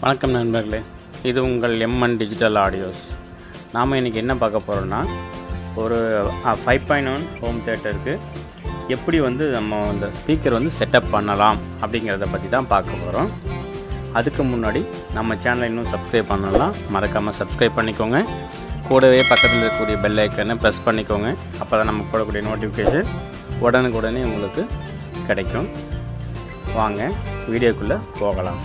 வணக்கம் நண்பர்களே இது உங்கள் எம்என் டிஜிட்டல் ஆடியோஸ் நாம் இன்றைக்கி என்ன பார்க்க போகிறோம்னா ஒரு ஃபைவ் பாயிண்ட் ஒன் ஹோம் தேட்டருக்கு எப்படி வந்து நம்ம இந்த ஸ்பீக்கர் வந்து செட்டப் பண்ணலாம் அப்படிங்கிறத பற்றி தான் பார்க்க போகிறோம் அதுக்கு முன்னாடி நம்ம சேனலை இன்னும் சப்ஸ்கிரைப் பண்ணலாம் மறக்காமல் சப்ஸ்கிரைப் பண்ணிக்கோங்க கூடவே பக்கத்தில் இருக்கக்கூடிய பெல் ஐக்கனை ப்ரெஸ் பண்ணிக்கோங்க அப்போ தான் நம்ம போடக்கூடிய நோட்டிஃபிகேஷன் உடனுக்குடனே உங்களுக்கு கிடைக்கும் வாங்க வீடியோக்குள்ளே போகலாம்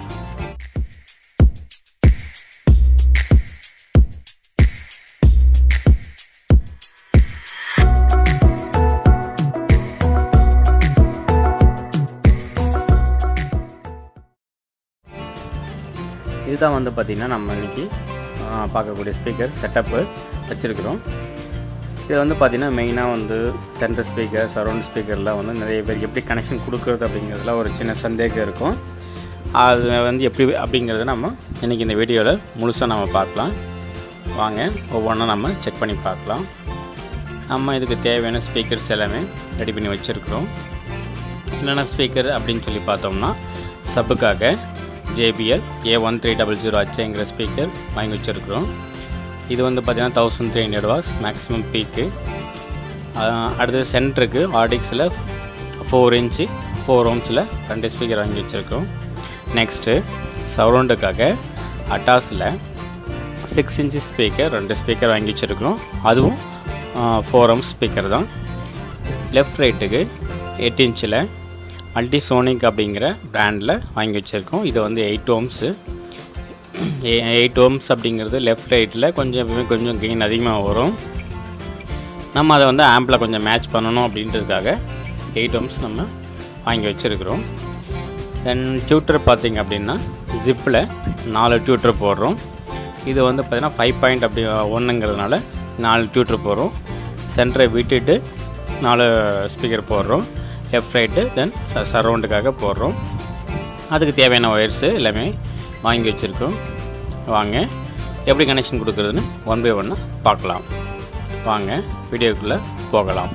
இதுதான் வந்து பார்த்திங்கன்னா நம்ம இன்றைக்கி பார்க்கக்கூடிய ஸ்பீக்கர் செட்டப்பு வச்சுருக்குறோம் இதில் வந்து பார்த்திங்கன்னா மெயினாக வந்து சென்டர் ஸ்பீக்கர் சரௌண்ட் ஸ்பீக்கர்லாம் வந்து நிறைய பேர் எப்படி கனெக்ஷன் கொடுக்குறது அப்படிங்கிறதுல ஒரு சின்ன சந்தேகம் இருக்கும் அது வந்து எப்படி அப்படிங்கிறத நம்ம இன்றைக்கி இந்த வீடியோவில் முழுசாக நம்ம பார்க்கலாம் வாங்க ஒவ்வொன்றா நம்ம செக் பண்ணி பார்க்கலாம் நம்ம இதுக்கு தேவையான ஸ்பீக்கர்ஸ் எல்லாமே ரெடி பண்ணி வச்சுருக்குறோம் என்னென்ன ஸ்பீக்கர் அப்படின்னு சொல்லி பார்த்தோம்னா சப்புக்காக JBL A one three double zero ஹச்ங்கிற ஸ்பீக்கர் வாங்கி வச்சுருக்குறோம் இது வந்து பார்த்திங்கன்னா thousand three hundred watts maximum பீக்கு அடுத்தது சென்டருக்கு ஆடிக்ஸில் ஃபோர் இன்ச்சு ஃபோர் ஓம்ஸில் ரெண்டு ஸ்பீக்கர் வாங்கி வச்சுருக்கோம் நெக்ஸ்ட்டு சரௌண்டுக்காக அட்டாஸில் சிக்ஸ் இன்ச்சு ஸ்பீக்கர் ரெண்டு ஸ்பீக்கர் வாங்கி வச்சுருக்கிறோம் அதுவும் ஃபோர் ஓம்ஸ் ஸ்பீக்கர் தான் லெஃப்ட் ரைட்டுக்கு எயிட் இன்ச்சில் மல்டி சோனிக் அப்படிங்கிற பிராண்டில் வாங்கி வச்சுருக்கோம் இது வந்து எயிட் ஓம்ஸு எயிட் ஓம்ஸ் அப்படிங்கிறது லெஃப்ட் ரைட்டில் கொஞ்சம் எப்பவுமே கொஞ்சம் கெயின் அதிகமாக வரும் நம்ம அதை வந்து ஆம்பில் கொஞ்சம் மேட்ச் பண்ணணும் அப்படின்றதுக்காக எயிட் ஓம்ஸ் நம்ம வாங்கி வச்சுருக்குறோம் தென் டியூட்டர் பார்த்திங்க அப்படின்னா ஜிப்பில் நாலு டியூட்டர் போடுறோம் இது வந்து பார்த்திங்கன்னா ஃபைவ் பாயிண்ட் அப்படி ஒன்றுங்கிறதுனால நாலு டியூட்டர் போடுறோம் சென்டரை விட்டுட்டு நாலு ஸ்பீக்கர் போடுறோம் லெஃப்ட் ரைட்டு தென் சரௌண்டுக்காக போடுறோம் அதுக்கு தேவையான ஒயர்ஸு எல்லாமே வாங்கி வச்சுருக்கோம் வாங்க எப்படி கனெக்ஷன் கொடுக்குறதுன்னு ஒன் பை ஒன்று பார்க்கலாம் வாங்க வீடியோக்குள்ளே போகலாம்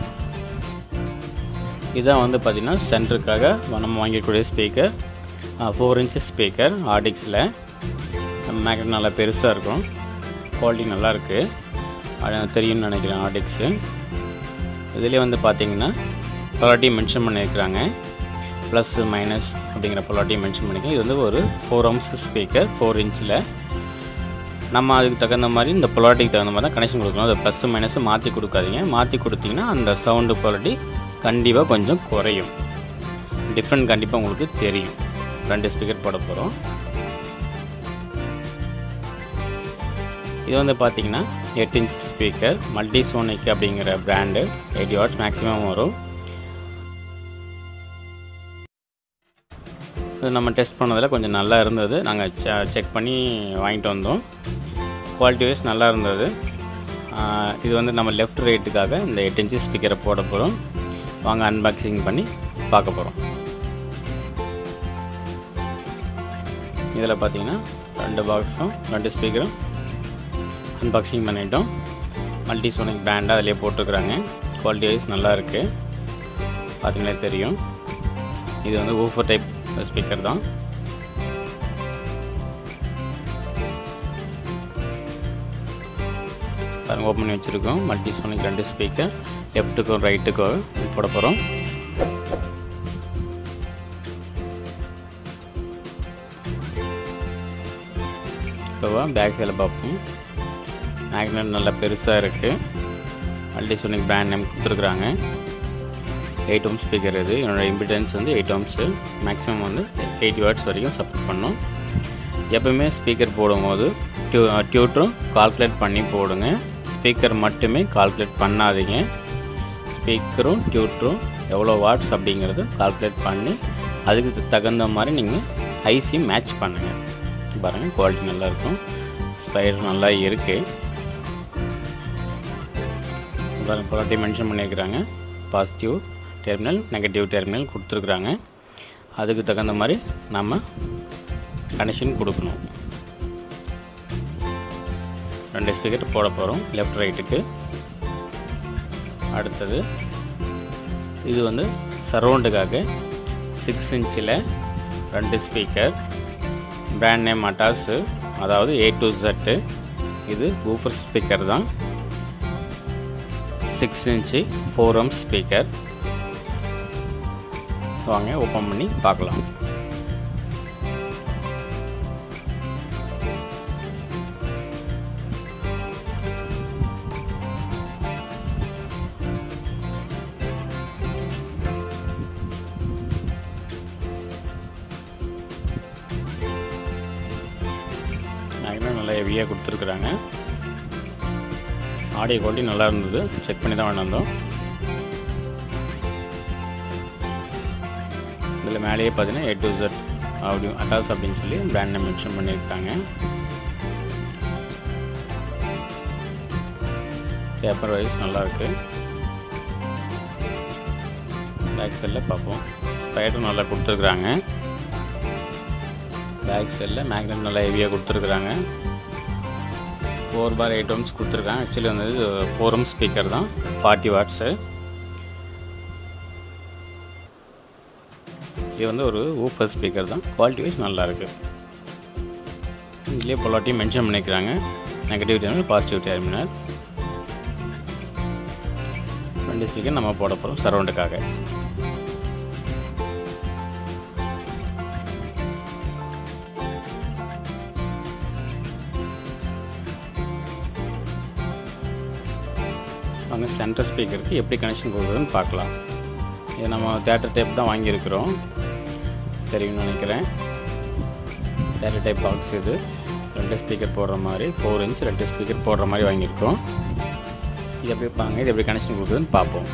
இதான் வந்து பார்த்திங்கன்னா சென்டருக்காக நம்ம வாங்கிக்கூடிய ஸ்பீக்கர் ஃபோர் இன்ச்சஸ் ஸ்பீக்கர் ஆடிக்ஸில் மேக்னெட் நல்லா பெருசாக இருக்கும் குவாலிட்டி நல்லாயிருக்கு அது தெரியும்னு நினைக்கிறேன் ஆடிக்ஸு இதிலே வந்து பார்த்திங்கன்னா பொலாட்டி மென்ஷன் பண்ணியிருக்கிறாங்க ப்ளஸ் மைனஸ் அப்படிங்கிற பொலாட்டி மென்ஷன் பண்ணியிருக்கேன் இது வந்து ஒரு ஃபோர் ஓம்ஸ் ஸ்பீக்கர் ஃபோர் இன்ச்சில் நம்ம அதுக்கு தகுந்த மாதிரி இந்த பொலாட்டிக்கு தகுந்த மாதிரி தான் கனெக்ஷன் கொடுக்கணும் அதை ப்ளஸ் மைனஸை மாற்றி கொடுக்காதீங்க மாற்றி கொடுத்தீங்கன்னா அந்த சவுண்டு குவாலிட்டி கண்டிப்பாக கொஞ்சம் குறையும் டிஃப்ரெண்ட் கண்டிப்பாக உங்களுக்கு தெரியும் ரெண்டு ஸ்பீக்கர் போட போகிறோம் இது வந்து பார்த்திங்கன்னா எட்டு இன்ச் ஸ்பீக்கர் மல்டி சோனிக் அப்படிங்கிற பிராண்டு எயிட்டி வாட்ஸ் மேக்ஸிமம் வரும் இது நம்ம டெஸ்ட் பண்ணதில் கொஞ்சம் நல்லா இருந்தது நாங்கள் செக் பண்ணி வாங்கிட்டு வந்தோம் குவாலிட்டி வைஸ் நல்லா இருந்தது இது வந்து நம்ம லெஃப்ட் ரைட்டுக்காக இந்த எட்டு இன்ச்சு ஸ்பீக்கரை போட போகிறோம் வாங்க அன்பாக்சிங் பண்ணி பார்க்க போகிறோம் இதில் பார்த்தீங்கன்னா ரெண்டு பாக்ஸும் ரெண்டு ஸ்பீக்கரும் அன்பாக்சிங் பண்ணிட்டோம் மல்டி சோனிக் பிராண்டாக அதிலே போட்டிருக்குறாங்க குவாலிட்டி வைஸ் நல்லா இருக்குது பார்த்தீங்களே தெரியும் இது வந்து ஊஃபர் டைப் ஸ்பீக்கர் தான் பாருங்கள் ஓப்பன் பண்ணி வச்சுருக்கோம் மல்டி சோனிக் ரெண்டு ஸ்பீக்கர் லெஃப்ட்டுக்கும் ரைட்டுக்கும் போட போகிறோம் இப்போவா பேக் சைடில் பார்ப்போம் மேக்னெட் நல்லா பெருசாக இருக்குது மல்டி சோனிக் பிராண்ட் நேம் கொடுத்துருக்குறாங்க எயிட் ஓம் ஸ்பீக்கர் இது என்னோடய இம்பிடன்ஸ் வந்து எயிட் ஓம்ஸு மேக்ஸிமம் வந்து எயிட்டி வாட்ஸ் வரைக்கும் சப்போர்ட் பண்ணும் எப்பவுமே ஸ்பீக்கர் போடும்போது டியூ டியூட்டரும் கால்குலேட் பண்ணி போடுங்க ஸ்பீக்கர் மட்டுமே கால்குலேட் பண்ணாதீங்க ஸ்பீக்கரும் டியூட்டரும் எவ்வளோ வாட்ஸ் அப்படிங்கிறது கால்குலேட் பண்ணி அதுக்கு தகுந்த மாதிரி நீங்கள் ஐசி மேட்ச் பண்ணுங்கள் பாருங்கள் குவாலிட்டி நல்லாயிருக்கும் ஸ்பைர் நல்லா இருக்குது பாருங்கள் பொலாட்டி மென்ஷன் பண்ணியிருக்கிறாங்க பாசிட்டிவ் டெர்மினல் நெகட்டிவ் டெர்மினல் கொடுத்துருக்குறாங்க அதுக்கு தகுந்த மாதிரி நம்ம கனெக்ஷன் கொடுக்கணும் ரெண்டு ஸ்பீக்கர் போட போகிறோம் லெஃப்ட் ரைட்டுக்கு அடுத்தது இது வந்து சரௌண்டுக்காக சிக்ஸ் இன்ச்சில் ரெண்டு ஸ்பீக்கர் பிராண்ட் நேம் அட்டாஸு அதாவது ஏ டு செட்டு இது ஊஃபர் ஸ்பீக்கர் தான் six inch four ohm speaker வாங்க ஓப்பன் பண்ணி பார்க்கலாம் மேக்னா நல்லா ஹெவியாக கொடுத்துருக்குறாங்க ஆடியோ குவாலிட்டி நல்லா இருந்தது செக் பண்ணி தான் வந்தோம் இதில் மேலேயே பார்த்தீங்கன்னா ஏ டு ஜெட் அப்படி அட்டாஸ் அப்படின்னு சொல்லி பிராண்ட் நேம் மென்ஷன் பண்ணியிருக்காங்க பேப்பர் வைஸ் நல்லாயிருக்கு பேக் சைடில் பார்ப்போம் ஸ்பைடரும் நல்லா கொடுத்துருக்குறாங்க பேக் சைடில் மேக்னெட் நல்லா ஹெவியாக கொடுத்துருக்குறாங்க ஃபோர் பார் எயிட் ஓம்ஸ் கொடுத்துருக்காங்க ஆக்சுவலி வந்து ஃபோர் ஓம் ஸ்பீக்கர் தான் ஃபார்ட்டி வாட்ஸு இது வந்து ஒரு ஊஃபர் ஸ்பீக்கர் தான் குவாலிட்டி வைஸ் நல்லாயிருக்கு இதுலேயே பொலாட்டியும் மென்ஷன் பண்ணிக்கிறாங்க நெகட்டிவ் டெர்மினல் பாசிட்டிவ் டெர்மினல் ரெண்டு ஸ்பீக்கர் நம்ம போட போகிறோம் சரௌண்டுக்காக வாங்க சென்டர் ஸ்பீக்கருக்கு எப்படி கனெக்ஷன் கொடுக்குறதுன்னு பார்க்கலாம் இது நம்ம தேட்டர் டைப் தான் வாங்கியிருக்கிறோம் தெரியும்னு நினைக்கிறேன் தேட்டர் டைப் பாக்ஸ் இது ரெண்டு ஸ்பீக்கர் போடுற மாதிரி ஃபோர் இன்ச் ரெண்டு ஸ்பீக்கர் போடுற மாதிரி வாங்கியிருக்கோம் இது எப்படி பாருங்க இது எப்படி கனெக்ஷன் கொடுக்குறதுன்னு பார்ப்போம்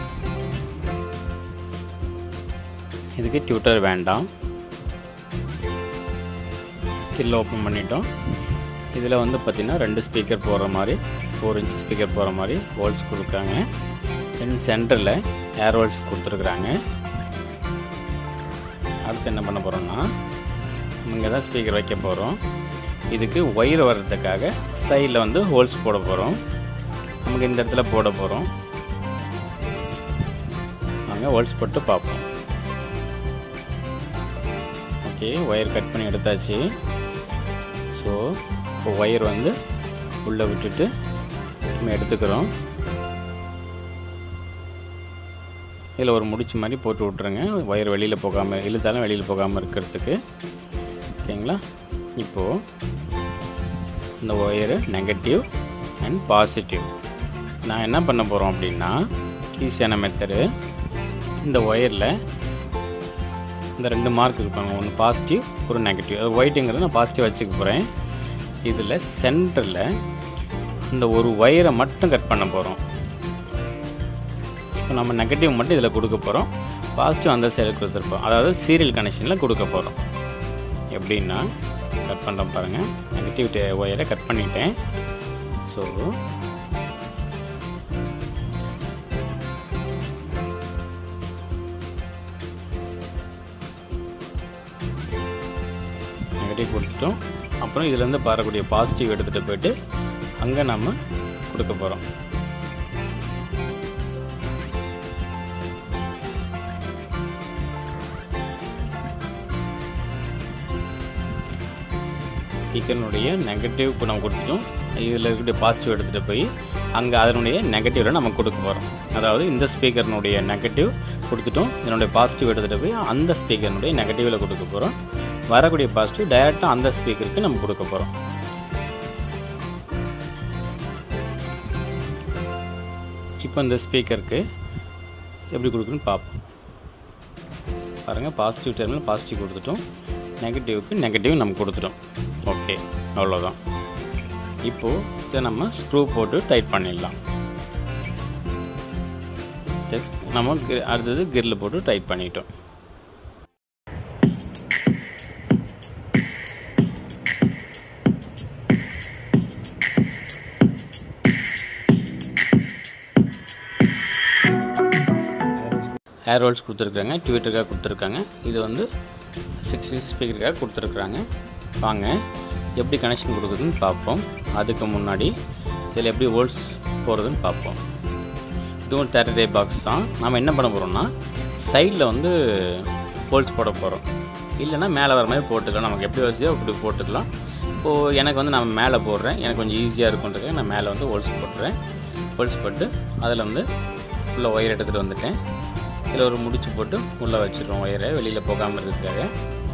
இதுக்கு டியூட்டர் வேண்டாம் கில்ல ஓப்பன் பண்ணிட்டோம் இதில் வந்து பார்த்திங்கன்னா ரெண்டு ஸ்பீக்கர் போடுற மாதிரி ஃபோர் இன்ச் ஸ்பீக்கர் போகிற மாதிரி ஹோல்ஸ் கொடுக்குறாங்க தென் சென்டரில் ஏர் ஹோல்ஸ் கொடுத்துருக்குறாங்க அடுத்து என்ன பண்ண போகிறோம்னா நம்ம இங்கே தான் ஸ்பீக்கர் வைக்க போகிறோம் இதுக்கு ஒயர் வர்றதுக்காக சைடில் வந்து ஹோல்ஸ் போட போகிறோம் நமக்கு இந்த இடத்துல போட போகிறோம் நாங்கள் ஹோல்ஸ் போட்டு பார்ப்போம் ஓகே ஒயர் கட் பண்ணி எடுத்தாச்சு ஸோ இப்போ ஒயர் வந்து உள்ளே விட்டுட்டு நம்ம எடுத்துக்கிறோம் இதில் ஒரு முடிச்சு மாதிரி போட்டு விட்ருங்க ஒயர் வெளியில் போகாமல் இழுத்தாலும் வெளியில் போகாமல் இருக்கிறதுக்கு ஓகேங்களா இப்போது இந்த ஒயரு நெகட்டிவ் அண்ட் பாசிட்டிவ் நான் என்ன பண்ண போகிறோம் அப்படின்னா ஈஸியான மெத்தடு இந்த ஒயரில் இந்த ரெண்டு மார்க் இருப்பாங்க ஒன்று பாசிட்டிவ் ஒரு நெகட்டிவ் அது ஒயிட்டுங்கிறது நான் பாசிட்டிவ் வச்சுக்க போகிறேன் இதில் சென்டரில் இந்த ஒரு ஒயரை மட்டும் கட் பண்ண போகிறோம் இப்போ நம்ம நெகட்டிவ் மட்டும் இதில் கொடுக்க போகிறோம் பாசிட்டிவ் அந்த சைடு கொடுத்துருப்போம் அதாவது சீரியல் கனெக்ஷனில் கொடுக்க போகிறோம் எப்படின்னா கட் பண்ணுறோம் பாருங்கள் நெகட்டிவ் ஒயரை கட் பண்ணிட்டேன் ஸோ நெகட்டிவ் கொடுத்துட்டோம் அப்புறம் இதுலேருந்து பாரக்கூடிய பாசிட்டிவ் எடுத்துகிட்டு போயிட்டு அங்கே நம்ம கொடுக்க போகிறோம் ஸ்பீக்கர்னுடைய நெகட்டிவ் இப்போ நம்ம கொடுத்துட்டோம் இதில் இருக்கக்கூடிய பாசிட்டிவ் எடுத்துகிட்டு போய் அங்கே அதனுடைய நெகட்டிவில் நம்ம கொடுக்க போகிறோம் அதாவது இந்த ஸ்பீக்கர்னுடைய நெகட்டிவ் கொடுத்துட்டோம் இதனுடைய பாசிட்டிவ் எடுத்துகிட்டு போய் அந்த ஸ்பீக்கர்னுடைய நெகட்டிவில் கொடுக்க போகிறோம் வரக்கூடிய பாசிட்டிவ் டைரெக்டாக அந்த ஸ்பீக்கருக்கு நம்ம கொடுக்க போகிறோம் இப்போ இந்த ஸ்பீக்கருக்கு எப்படி கொடுக்குன்னு பார்ப்போம் பாருங்கள் பாசிட்டிவ் டெர்மில் பாசிட்டிவ் கொடுத்துட்டோம் நெகட்டிவ்க்கு நெகட்டிவ் நம்ம கொடுத்துட்டோம் ஓகே அவ்வளோதான் இப்போது இதை நம்ம ஸ்க்ரூ போட்டு டைட் பண்ணிடலாம் ஜஸ்ட் நம்ம கி- அடுத்தது கிரில் போட்டு டைட் பண்ணிட்டோம் ஏர் ஹோல்ஸ் கொடுத்துருக்காங்க ட்விட்டருக்காக கொடுத்துருக்காங்க இது வந்து சிக்ஸ் இன்ச் ஸ்பீக்கருக்காக கொடுத்துருக்குறாங்க வாங்க எப்படி கனெக்ஷன் கொடுக்குதுன்னு பார்ப்போம் அதுக்கு முன்னாடி இதில் எப்படி ஹோல்ஸ் போகிறதுன்னு பார்ப்போம் இதுவும் தேட்டர் பாக்ஸ் தான் நாம் என்ன பண்ண போகிறோம்னா சைடில் வந்து ஹோல்ஸ் போட போகிறோம் இல்லைன்னா மேலே வர மாதிரி போட்டுக்கலாம் நமக்கு எப்படி வசதியோ அப்படி போட்டுக்கலாம் இப்போது எனக்கு வந்து நான் மேலே போடுறேன் எனக்கு கொஞ்சம் ஈஸியாக இருக்குன்றதுக்கு நான் மேலே வந்து ஹோல்ஸ் போட்டுறேன் ஹோல்ஸ் போட்டு அதில் வந்து உள்ள ஒயர் எடுத்துகிட்டு வந்துட்டேன் இதில் ஒரு முடிச்சு போட்டு உள்ளே வச்சிடுறோம் ஒயரை வெளியில் போகாமல் இருக்கிறதுக்காக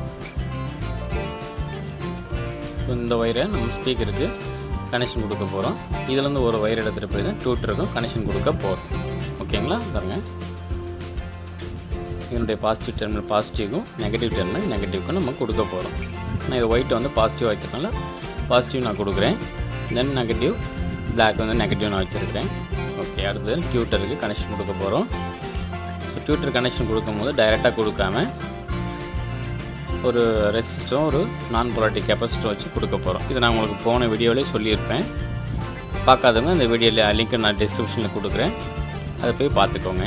இந்த ஒயரை நம்ம ஸ்பீக்கருக்கு கனெக்ஷன் கொடுக்க போகிறோம் இதுலேருந்து ஒரு ஒயர் எடுத்துகிட்டு போய் தான் டியூட்டருக்கும் கனெக்ஷன் கொடுக்க போகிறோம் ஓகேங்களா பாருங்கள் இதனுடைய பாசிட்டிவ் டெர்மினல் பாசிட்டிவ்க்கும் நெகட்டிவ் டெர்மினல் நெகட்டிவ்க்கும் நம்ம கொடுக்க போகிறோம் நான் இது ஒயிட் வந்து பாசிட்டிவ் வைக்கிறதுனால பாசிட்டிவ் நான் கொடுக்குறேன் தென் நெகட்டிவ் பிளாக் வந்து நெகட்டிவ் நான் வச்சுருக்கிறேன் ஓகே அடுத்தது டியூட்டருக்கு கனெக்ஷன் கொடுக்க போகிறோம் ஸோ டியூட்டர் கனெக்ஷன் கொடுக்கும்போது டைரெக்டாக கொடுக்காம ஒரு ரெசிஸ்டரும் ஒரு நான் பொலாட்டி கெப்பாசிட்டரும் வச்சு கொடுக்க போகிறோம் இது நான் உங்களுக்கு போன வீடியோவிலே சொல்லியிருப்பேன் பார்க்காதவங்க இந்த வீடியோவில் லிங்க்கை நான் டிஸ்கிரிப்ஷனில் கொடுக்குறேன் அதை போய் பார்த்துக்கோங்க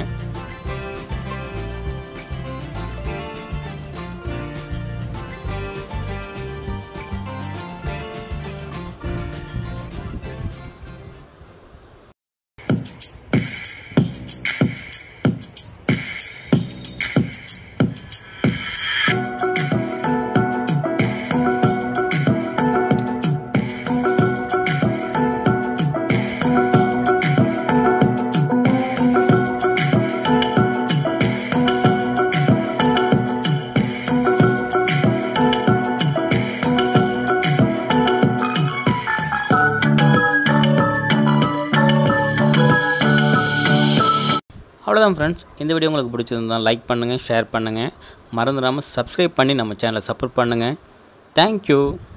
அவ்வளோதான் ஃப்ரெண்ட்ஸ் இந்த வீடியோ உங்களுக்கு பிடிச்சிருந்தா லைக் பண்ணுங்கள் ஷேர் பண்ணுங்கள் மறந்துடாமல் சப்ஸ்கிரைப் பண்ணி நம்ம சேனலை சப்போர்ட் பண்ணுங்கள் தேங்க்யூ